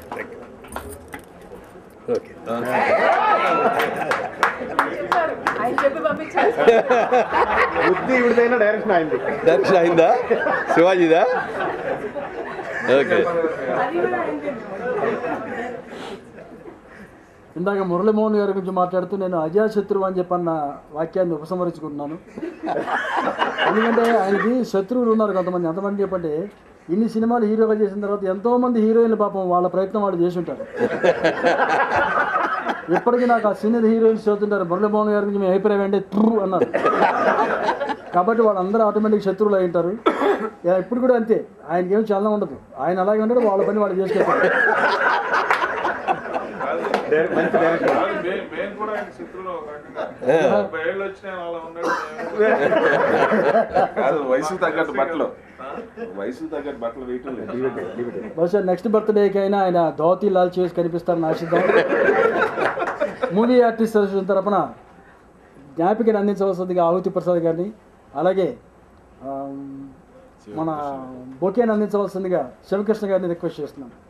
Okay ఆయన చెప్పి పంపించారు బుద్ధి ఇవిడైనా డైరెక్షన్ అయింది దర్శన అయిందా శివాజీదా ఓకే అది కూడా ఆయనకే. ఇందాక మురళీమోహన్ గారి గురించి మాట్లాడుతూ నేను అజాశత్రువు అని చెప్పన్న వాక్యాన్ని ఉపసంహరించుకుంటున్నాను ఎందుకంటే ఆయనకి శత్రువులు ఉన్నారు కొంతమంది ఎంతమంది చెప్పంటే ఇన్ని సినిమాలు హీరోగా చేసిన తర్వాత ఎంతో మంది హీరోయిన్లు పాపం వాళ్ళ ప్రయత్నం వాళ్ళు చేసి ఉంటారు ఇప్పటికీ నాకు ఆ సీనియర్ హీరోయిన్స్ చదువుతుంటారు మురళీమోహన్ గారి గురించి మీ అభిప్రాయం ఏంటి ట్రూ అన్నారు కాబట్టి వాళ్ళందరూ ఆటోమేటిక్ శత్రువులు అయి ఉంటారు యా, ఇప్పుడు కూడా అంతే ఆయనకి ఏం చలనం ఉండదు ఆయన అలాగే ఉంటాడు వాళ్ళ పని వాళ్ళు చేసుకుంటారు మంచి డైరెక్షన్ కాదు, మే- మేము కూడా ఆయన శత్రువులు ఒక రకంగా డెబ్బై ఏళ్ళు వచ్చినా అలా ఉన్నాడు మేము. కాదు వయసు తగ్గట్టు బట్టలు వయసు తగ్గట్టు బట్టలు వేయటం లేదు బహుశా నెక్స్ట్ బర్త్డేకి అయినా ఆయన ధోతి లాల్ చేసి కనిపిస్తారని ఆశిద్దాం మూవీ ఆర్టిస్ట్ అసోసియేషన్ తరపున జ్ఞాపికని అందించవలసిందిగా ఆహుతి ప్రసాద్ గారిని అలాగే ఆ, మన బొకేని అందించవలసిందిగా శివకృష్ణ గారిని రిక్వెస్ట్ చేస్తున్నాను